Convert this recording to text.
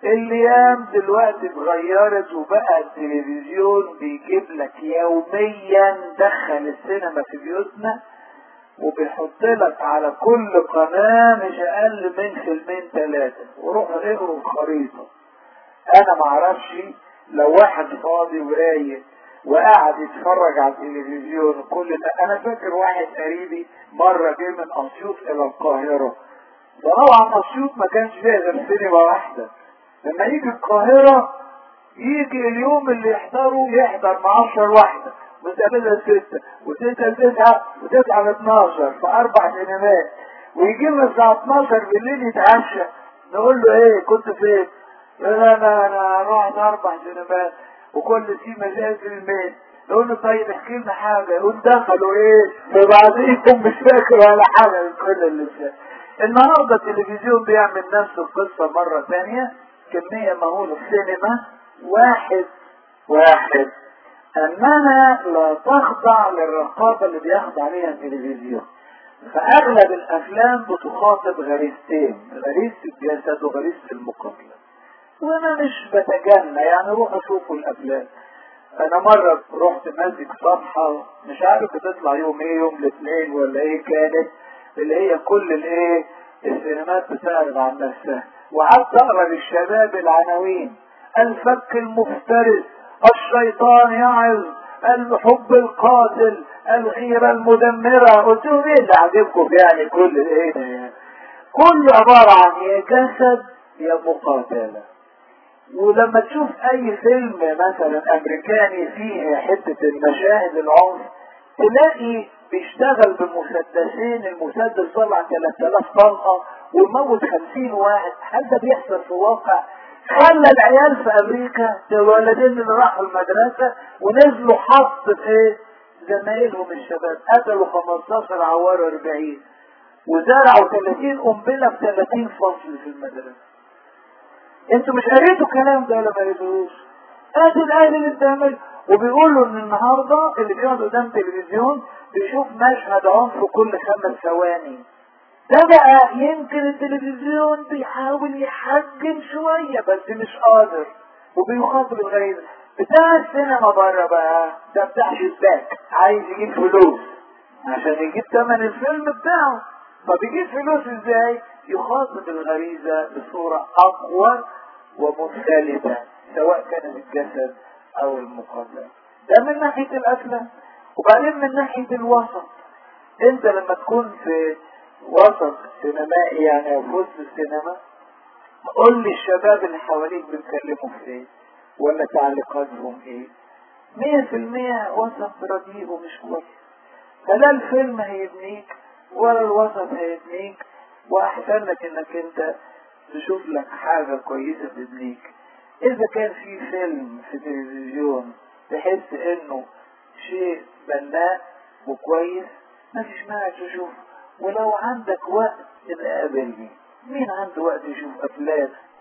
الايام دلوقتي اتغيرت وبقى التلفزيون بيجيب لك يوميا دخل السينما في بيوتنا وبيحط لك على كل قناة مش اقل من فيلمين ثلاثة وروحوا اقروا الخريطة انا معرفش لو واحد فاضي ورايق وقعد يتفرج على التلفزيون كل ده انا فاكر واحد قريبي مرة جه من اسيوط الى القاهرة طبعا اسيوط ما كانش فيها غير سينما واحدة لما يجي القاهرة يجي اليوم اللي يحضره يحضر مع عشر واحدة وتقابلها ستة وستة لتسعة وتسعة ل 12 في أربع سينمات ويجي لنا الساعة 12 بالليل يتعشى نقول له إيه كنت فين؟ يقول لا أنا أنا رحت أربع سينمات وكل سيما زي فيلمين نقول له طيب احكي لنا حاجة يقول دخلوا إيه؟ في بعضيكم مش فاكر ولا حاجة من كل اللي فات النهارده التلفزيون بيعمل نفس القصة مرة ثانية كمية مهولة السينما واحد واحد انها لا تخضع للرقابة اللي بيخضع عليها التلفزيون فاغلب الافلام بتخاطب غريزتين غريزة الجسد وغريزة المقابلة وانا مش بتجنى يعني روحوا شوفوا الافلام انا مرة رحت ماسك صفحة مش عارف بتطلع يوم ايه يوم الاثنين ولا ايه كانت اللي هي كل الايه السينمات بتعرض عن نفسها وقعدت اقرا للشباب العناوين الفك المفترس الشيطان يعظ الحب القاتل الغيرة المدمرة قلت لهم ايه اللي عاجبكم يعني كل ايه ده يعني كله عبارة عن يا جسد يا مقاتلة ولما تشوف اي فيلم مثلا امريكاني فيه حتة المشاهد العنف تلاقي بيشتغل بمسدسين المسدس طلع 3000 طلقة ويموت 50 واحد هل ده بيحصل في واقع خلى العيال في امريكا الولدين اللي راحوا المدرسة ونزلوا حط في ايه زمايلهم الشباب قتلوا 15 عوروا 40 وزرعوا 30 قنبلة في 30 فصل في المدرسة انتوا مش قريتوا الكلام ده ولا ما قريتوش ادي الايه اللي بتعمل وبيقولوا ان النهارده اللي بيقعد قدام تلفزيون بيشوف مشهد عنف كل خمس ثواني ده بقى يمكن التلفزيون بيحاول يحجم شوية بس مش قادر وبيخاطب الغريزة بتاع السينما بره بقى ده بتاع شباك عايز يجيب فلوس عشان يجيب ثمن الفيلم بتاعه فبيجيب فلوس ازاي يخاطب الغريزة بصورة اقوى ومختلفة سواء كان الجسد او المقابلة ده من ناحية الافلام وبعدين من ناحية الوسط انت لما تكون في وسط سينمائي يعني او في وسط السينما قول لي الشباب اللي حواليك بيتكلموا في ايه ولا تعليقاتهم ايه مية في المية وسط رديء ومش كويس فلا الفيلم هيبنيك ولا الوسط هيبنيك واحسن لك انك انت تشوف لك حاجة كويسة تبنيك اذا كان في فيلم في تلفزيون تحس انه شيء بناء وكويس ما فيش مانع تشوف ولو عندك وقت تبقى قابلني مين عنده وقت يشوف افلام